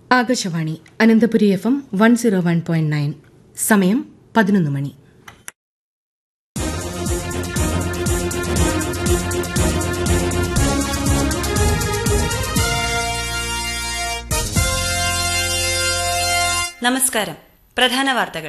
Akashvani Ananthapuri F M one zero one point nine സമയം പതിനൊന്ന് മണി നമസ്കാരം പ്രധാന വാർത്തകൾ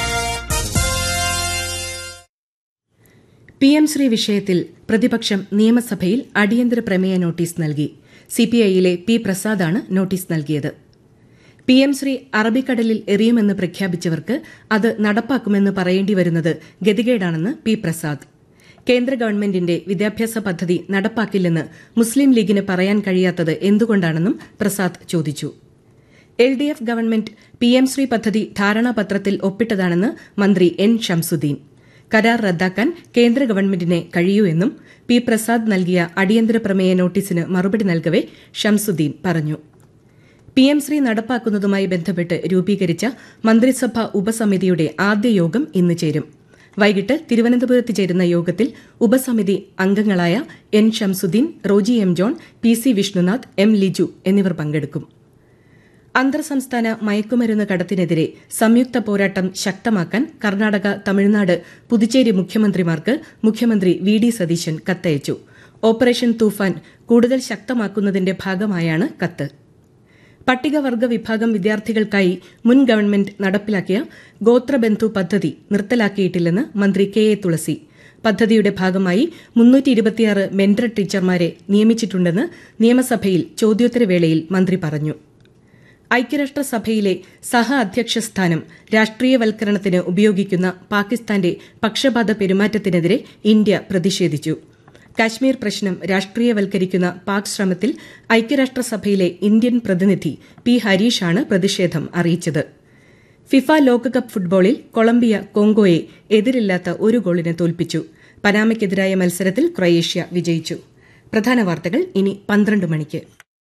പി എം ശ്രീ വിഷയത്തിൽ പ്രതിപക്ഷം നിയമസഭയിൽ അടിയന്തര പ്രമേയ നോട്ടീസ് നൽകി സിപിഐയിലെ പി പ്രസാദാണ് നോട്ടീസ് നൽകിയത് പി എം ശ്രീ അറബിക്കടലിൽ എറിയുമെന്ന് പ്രഖ്യാപിച്ചവർക്ക് അത് നടപ്പാക്കുമെന്ന് പറയേണ്ടി വരുന്നത് ഗതികേടാണെന്ന് പി പ്രസാദ് കേന്ദ്ര ഗവൺമെന്റിന്റെ വിദ്യാഭ്യാസ പദ്ധതി നടപ്പാക്കില്ലെന്ന് മുസ്ലിം ലീഗിന് പറയാൻ കഴിയാത്തത് എന്തുകൊണ്ടാണെന്നും പ്രസാദ് ചോദിച്ചു L D F government P M Shri പദ്ധതി ധാരണാപത്രത്തിൽ ഒപ്പിട്ടതാണെന്ന് മന്ത്രി എൻ ഷംസുദ്ദീൻ കരാർ റദ്ദാക്കാൻ കേന്ദ്ര ഗവൺമെന്റിനെ കഴിയൂ എന്നും പി പ്രസാദ് നൽകിയ അടിയന്തര പ്രമേയ നോട്ടീസിന് മറുപടി നൽകവെ ഷംസുദ്ദീൻ പറഞ്ഞു പി എം ശ്രീ നടപ്പാക്കുന്നതുമായി ബന്ധപ്പെട്ട് രൂപീകരിച്ച മന്ത്രിസഭാ ഉപസമിതിയുടെ ആദ്യ യോഗം ഇന്ന് ചേരും വൈകിട്ട് തിരുവനന്തപുരത്ത് ചേരുന്ന യോഗത്തിൽ ഉപസമിതി അംഗങ്ങളായ N Shamsuddin Roji M John P C Vishnunath M Liju എന്നിവർ പങ്കെടുക്കും അന്തർ സംസ്ഥാന മയക്കുമരുന്ന് കടത്തിനെതിരെ സംയുക്ത പോരാട്ടം ശക്തമാക്കാൻ കർണാടക തമിഴ്നാട് പുതുച്ചേരി മുഖ്യമന്ത്രിമാർക്ക് മുഖ്യമന്ത്രി വി ഡി സതീശൻ കത്തയച്ചു ഓപ്പറേഷൻ തൂഫാൻ കൂടുതൽ ശക്തമാക്കുന്നതിന്റെ ഭാഗമായാണ് കത്ത് പട്ടികവർഗ വിഭാഗം വിദ്യാർത്ഥികൾക്കായി മുൻ ഗവൺമെന്റ് നടപ്പിലാക്കിയ ഗോത്രബന്ധു പദ്ധതി നിർത്തലാക്കിയിട്ടില്ലെന്ന് മന്ത്രി കെ എ തുളസി പദ്ധതിയുടെ ഭാഗമായി മുന്നൂറ്റി ഇരുപത്തിയാറ് മെന്റർ ടീച്ചർമാരെ നിയമിച്ചിട്ടുണ്ടെന്ന് നിയമസഭയിൽ ചോദ്യോത്തരവേളയിൽ മന്ത്രി പറഞ്ഞു ഐക്യരാഷ്ട്രസഭയിലെ സഹ അധ്യക്ഷ സ്ഥാനം രാഷ്ട്രീയവൽക്കരണത്തിന് ഉപയോഗിക്കുന്ന പാകിസ്ഥാന്റെ പക്ഷപാത പെരുമാറ്റത്തിനെതിരെ ഇന്ത്യ പ്രതിഷേധിച്ചു കാശ്മീർ പ്രശ്നം രാഷ്ട്രീയവൽക്കരിക്കുന്ന പാക് ശ്രമത്തിൽ ഐക്യരാഷ്ട്രസഭയിലെ ഇന്ത്യൻ പ്രതിനിധി പി ഹരീഷാണ് പ്രതിഷേധം അറിയിച്ചത് ഫിഫ ലോകകപ്പ് ഫുട്ബോളിൽ കൊളംബിയ കോങ്കോയെ എതിരില്ലാത്ത ഒരു ഗോളിന് തോൽപ്പിച്ചു പനാമയ്ക്കെതിരായ മത്സരത്തിൽ ക്രൊയേഷ്യ വിജയിച്ചു പ്രധാന വാർത്തകൾ ഇനി പന്ത്രണ്ട് മണിക്ക്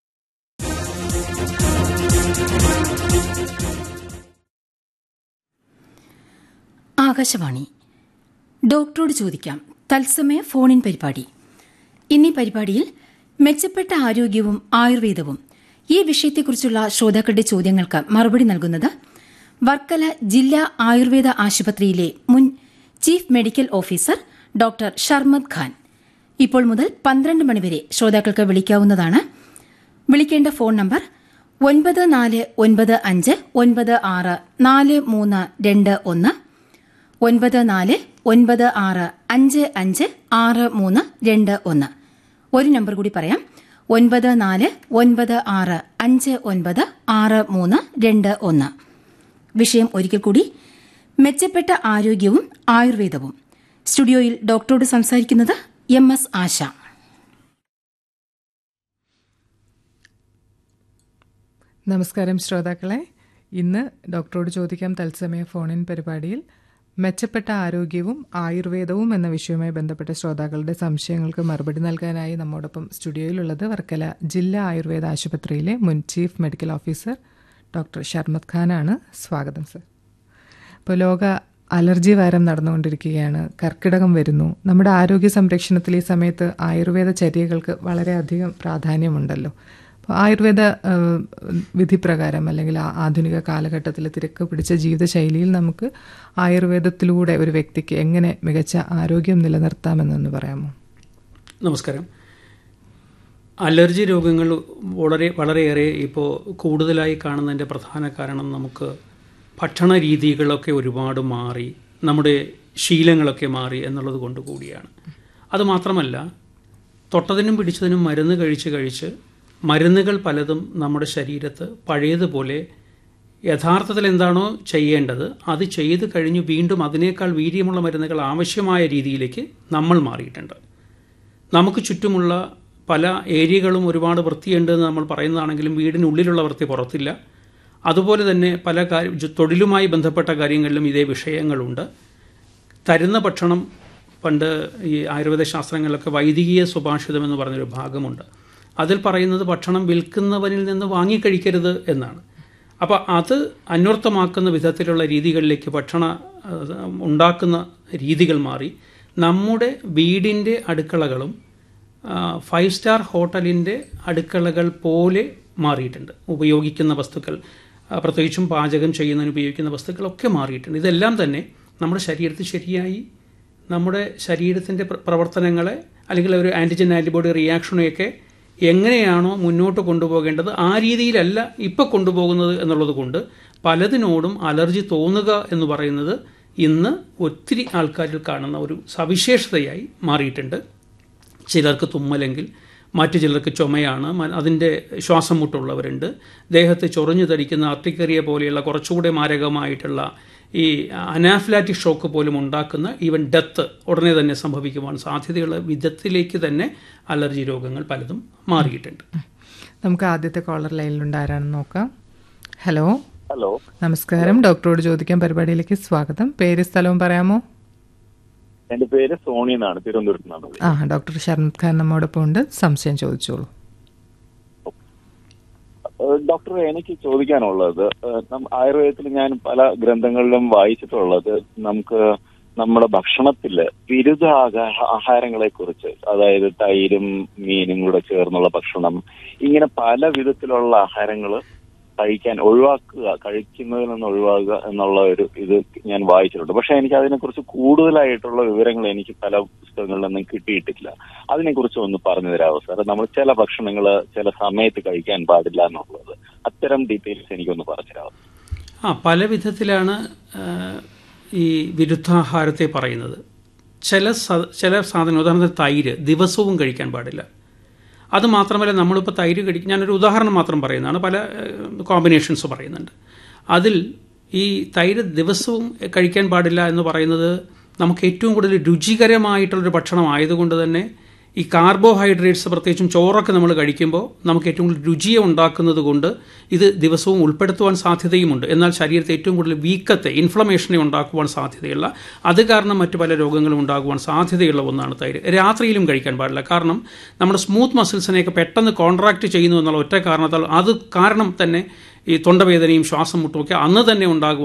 ആകാശവാണി ഡോക്ടറോട് ചോദിക്കാം തത്സമയ ഫോണിൻ പരിപാടി ഇന്നീ പരിപാടിയിൽ മെച്ചപ്പെട്ട ആരോഗ്യവും ആയുർവേദവും ഈ വിഷയത്തെക്കുറിച്ചുള്ള ശ്രോതാക്കളുടെ ചോദ്യങ്ങൾക്ക് മറുപടി നൽകുന്നത് വർക്കല ജില്ലാ ആയുർവേദ ആശുപത്രിയിലെ മുൻ chief medical officer doctor Sharmad Khan ഇപ്പോൾ മുതൽ പന്ത്രണ്ട് മണിവരെ ശ്രോതാക്കൾക്ക് വിളിക്കാവുന്നതാണ് വിളിക്കേണ്ട ഫോൺ നമ്പർ ഒൻപത് നാല് ഒൻപത് അഞ്ച് ഒൻപത് ആറ് നാല് മൂന്ന് രണ്ട് ഒന്ന് ഒൻപത് നാല് ഒൻപത് ആറ് അഞ്ച് അഞ്ച് ആറ് മൂന്ന് രണ്ട് ഒന്ന് ഒരു നമ്പർ കൂടി പറയാം ഒൻപത് നാല് ഒൻപത് ആറ് അഞ്ച് ഒൻപത് ആറ് മൂന്ന് രണ്ട് ഒന്ന് വിഷയം ഒരിക്കൽ കൂടി മെച്ചപ്പെട്ട ആരോഗ്യവും ആയുർവേദവും സ്റ്റുഡിയോയിൽ ഡോക്ടറോട് സംസാരിക്കുന്നത് എം എസ് ആശ നമസ്കാരം ശ്രോതാക്കളെ ഇന്ന് ഡോക്ടറോട് ചോദിക്കാം തത്സമയ ഫോണിൻ പരിപാടിയിൽ മെച്ചപ്പെട്ട ആരോഗ്യവും ആയുർവേദവും എന്ന വിഷയവുമായി ബന്ധപ്പെട്ട ശ്രോതാക്കളുടെ സംശയങ്ങൾക്ക് മറുപടി നൽകാനായി നമ്മോടൊപ്പം സ്റ്റുഡിയോയിലുള്ളത് വർക്കല ജില്ലാ ആയുർവേദ ആശുപത്രിയിലെ മുൻ chief medical officer doctor Sharmad ഖാനാണ് സ്വാഗതം സർ ഇപ്പോൾ ലോക അലർജി വാരം നടന്നുകൊണ്ടിരിക്കുകയാണ് കർക്കിടകം വരുന്നു നമ്മുടെ ആരോഗ്യ സംരക്ഷണത്തിൽ ഈ സമയത്ത് ആയുർവേദ ചര്യകൾക്ക് വളരെയധികം പ്രാധാന്യമുണ്ടല്ലോ അപ്പോൾ ആയുർവേദ വിധിപ്രകാരം അല്ലെങ്കിൽ ആധുനിക കാലഘട്ടത്തിലെ തിരക്ക് പിടിച്ച ജീവിതശൈലിയിൽ നമുക്ക് ആയുർവേദത്തിലൂടെ ഒരു വ്യക്തിക്ക് എങ്ങനെ മികച്ച ആരോഗ്യം നിലനിർത്താമെന്നൊന്ന് പറയാമോ നമസ്കാരം അലർജി രോഗങ്ങൾ വളരെ വളരെയേറെ ഇപ്പോൾ കൂടുതലായി കാണുന്നതിൻ്റെ പ്രധാന കാരണം നമുക്ക് ഭക്ഷണ രീതികളൊക്കെ ഒരുപാട് മാറി നമ്മുടെ ശീലങ്ങളൊക്കെ മാറി എന്നുള്ളത് കൊണ്ട് കൂടിയാണ് അതുമാത്രമല്ല തൊട്ടതിനും പിടിച്ചതിനും മരുന്ന് കഴിച്ച് കഴിച്ച് മരുന്നുകൾ പലതും നമ്മുടെ ശരീരത്ത് പഴയതുപോലെ യഥാർത്ഥത്തിൽ എന്താണോ ചെയ്യേണ്ടത് അത് ചെയ്ത് കഴിഞ്ഞ് വീണ്ടും അതിനേക്കാൾ വീര്യമുള്ള മരുന്നുകൾ ആവശ്യമായ രീതിയിലേക്ക് നമ്മൾ മാറിയിട്ടുണ്ട് നമുക്ക് ചുറ്റുമുള്ള പല ഏരിയകളും ഒരുപാട് വൃത്തിയുണ്ട് എന്ന് നമ്മൾ പറയുന്നതാണെങ്കിലും വീടിനുള്ളിലുള്ള വൃത്തി പുറത്തില്ല അതുപോലെ തന്നെ പല കാര്യ തൊഴിലുമായി ബന്ധപ്പെട്ട കാര്യങ്ങളിലും ഇതേ വിഷയങ്ങളുണ്ട് തരുന്ന ഭക്ഷണം പണ്ട് ഈ ആയുർവേദ ശാസ്ത്രങ്ങളിലൊക്കെ വൈദികീയ സുഭാഷിതം എന്ന് പറഞ്ഞൊരു ഭാഗമുണ്ട് അതിൽ പറയുന്നത് ഭക്ഷണം വിൽക്കുന്നവനിൽ നിന്ന് വാങ്ങിക്കഴിക്കരുത് എന്നാണ് അപ്പോൾ അത് അന്വർത്ഥമാക്കുന്ന വിധത്തിലുള്ള രീതികളിലേക്ക് ഭക്ഷണ ഉണ്ടാക്കുന്ന രീതികൾ മാറി നമ്മുടെ വീടിൻ്റെ അടുക്കളകളും ഫൈവ് സ്റ്റാർ ഹോട്ടലിൻ്റെ അടുക്കളകൾ പോലെ മാറിയിട്ടുണ്ട് ഉപയോഗിക്കുന്ന വസ്തുക്കൾ ആ, പ്രത്യേകിച്ചും പാചകം ചെയ്യുന്നതിന് ഉപയോഗിക്കുന്ന വസ്തുക്കളൊക്കെ മാറിയിട്ടുണ്ട് ഇതെല്ലാം തന്നെ നമ്മുടെ ശരീരത്തിൽ ശരിയായി നമ്മുടെ ശരീരത്തിൻ്റെ പ്ര- പ്രവർത്തനങ്ങളെ അല്ലെങ്കിൽ ഒരു ആൻറ്റിജൻ ആൻറ്റിബോഡി റിയാക്ഷനെയൊക്കെ എങ്ങനെയാണോ മുന്നോട്ട് കൊണ്ടുപോകേണ്ടത് ആ രീതിയിലല്ല ഇപ്പോൾ കൊണ്ടുപോകുന്നത് എന്നുള്ളത് കൊണ്ട് പലതിനോടും അലർജി തോന്നുക എന്ന് പറയുന്നത് ഇന്ന് ഒത്തിരി ആൾക്കാരിൽ കാണുന്ന ഒരു സവിശേഷതയായി മാറിയിട്ടുണ്ട് ചിലർക്ക് തുമ്മലെങ്കിൽ മറ്റു ചിലർക്ക് ചുമയാണ് മ- അതിൻ്റെ ശ്വാസം മുട്ടുള്ളവരുണ്ട് ദേഹത്ത് ചൊറിഞ്ഞു ധരിക്കുന്ന അർട്ടിക്കറിയ പോലെയുള്ള കുറച്ചുകൂടെ മാരകമായിട്ടുള്ള ഈ അനാഫ്ലാറ്റിക് ഷോക്ക് പോലും ഉണ്ടാക്കുന്ന ഈവൻ ഡെത്ത് ഉടനെ തന്നെ സംഭവിക്കുവാൻ സാധ്യതയുള്ള വിധത്തിലേക്ക് തന്നെ അലർജി രോഗങ്ങൾ പലതും മാറിയിട്ടുണ്ട് നമുക്ക് ആദ്യത്തെ കോളർ ലൈനിലുണ്ട് ആരാണെന്ന് നോക്കാം ഹലോ ഹലോ നമസ്കാരം ഡോക്ടറോട് ചോദിക്കാൻ പരിപാടിയിലേക്ക് സ്വാഗതം പേര് സ്ഥലവും പറയാമോ എന്റെ പേര് സോണി എന്നാണ് തിരുവനന്തപുരത്ത് നിന്നാണ് വിളിക്കുന്നത്. ആ ഡോക്ടർ ഷർമത് ഖാൻ നമ്മോടൊപ്പം ഉണ്ട് സംശയം ചോദിച്ചോളൂ ഏഹ് ഡോക്ടർ എനിക്ക് ചോദിക്കാനുള്ളത് ഏഹ് നം- ആയുർവേദത്തിൽ ഞാൻ പല ഗ്രന്ഥങ്ങളിലും വായിച്ചിട്ടുള്ളത് നമുക്ക് നമ്മുടെ ഭക്ഷണത്തില് ബിരുദ ആഹാരങ്ങളെ കുറിച്ച് അതായത് തൈരും മീനും കൂടെ ചേർന്നുള്ള ഭക്ഷണം ഇങ്ങനെ പല വിധത്തിലുള്ള ആഹാരങ്ങൾ കഴിക്കാൻ ഒഴിവാക്കുക കഴിക്കുന്നതിൽ നിന്ന് ഒഴിവാക്കുക എന്നുള്ള ഒരു ഇത് ഞാൻ വായിച്ചിട്ടുണ്ട് പക്ഷെ എനിക്ക് അതിനെക്കുറിച്ച് കൂടുതലായിട്ടുള്ള വിവരങ്ങൾ എനിക്ക് പല പുസ്തകങ്ങളിൽ നിന്നും കിട്ടിയിട്ടില്ല അതിനെക്കുറിച്ച് ഒന്ന് പറഞ്ഞു തരാമോ സാർ നമ്മൾ ചില ഭക്ഷണങ്ങൾ ചില സമയത്ത് കഴിക്കാൻ പാടില്ല എന്നുള്ളത് അത്തരം ഡീറ്റെയിൽസ് എനിക്കൊന്ന് പറഞ്ഞു തരാമോ ആ പല വിധത്തിലാണ് ആ, ഈ വിരുദ്ധാഹാരത്തെ പറയുന്നത് ചില സ- ചില സാധനം ഉദാഹരണത്തിന് തൈര് ദിവസവും കഴിക്കാൻ പാടില്ല അത് മാത്രമല്ല നമ്മളിപ്പോൾ തൈര് കഴിക്കും ഞാനൊരു ഉദാഹരണം മാത്രം പറയുന്നതാണ് പല കോമ്പിനേഷൻസ് പറയുന്നുണ്ട് അതിൽ ഈ തൈര് ദിവസവും കഴിക്കാൻ പാടില്ല എന്ന് പറയുന്നത് നമുക്ക് ഏറ്റവും കൂടുതൽ രുചികരമായിട്ടുള്ളൊരു ഭക്ഷണം ആയതുകൊണ്ട് തന്നെ ഈ കാർബോഹൈഡ്രേറ്റ്സ് പ്രത്യേകിച്ചും ചോറൊക്കെ നമ്മൾ കഴിക്കുമ്പോൾ നമുക്ക് ഏറ്റവും കൂടുതൽ രുചിയെ ഉണ്ടാക്കുന്നത് കൊണ്ട് ഇത് ദിവസവും ഉൾപ്പെടുത്തുവാൻ സാധ്യതയുമുണ്ട് എന്നാൽ ശരീരത്തെ ഏറ്റവും കൂടുതൽ വീക്കത്തെ ഇൻഫ്ലമേഷനെ ഉണ്ടാക്കുവാൻ സാധ്യതയുള്ള അത് കാരണം മറ്റു പല രോഗങ്ങളും ഉണ്ടാകുവാൻ സാധ്യതയുള്ള ഒന്നാണ് തൈര് രാത്രിയിലും കഴിക്കാൻ പാടില്ല കാരണം നമ്മുടെ സ്മൂത്ത് മസിൽസിനെയൊക്കെ പെട്ടെന്ന് കോൺട്രാക്ട് ചെയ്യുന്നു എന്നുള്ള ഒറ്റ കാരണത്താൽ അത് കാരണം തന്നെ ഈ തൊണ്ടവേദനയും ശ്വാസം മുട്ടും ഒക്കെ അന്ന് തന്നെ ഉണ്ടാകും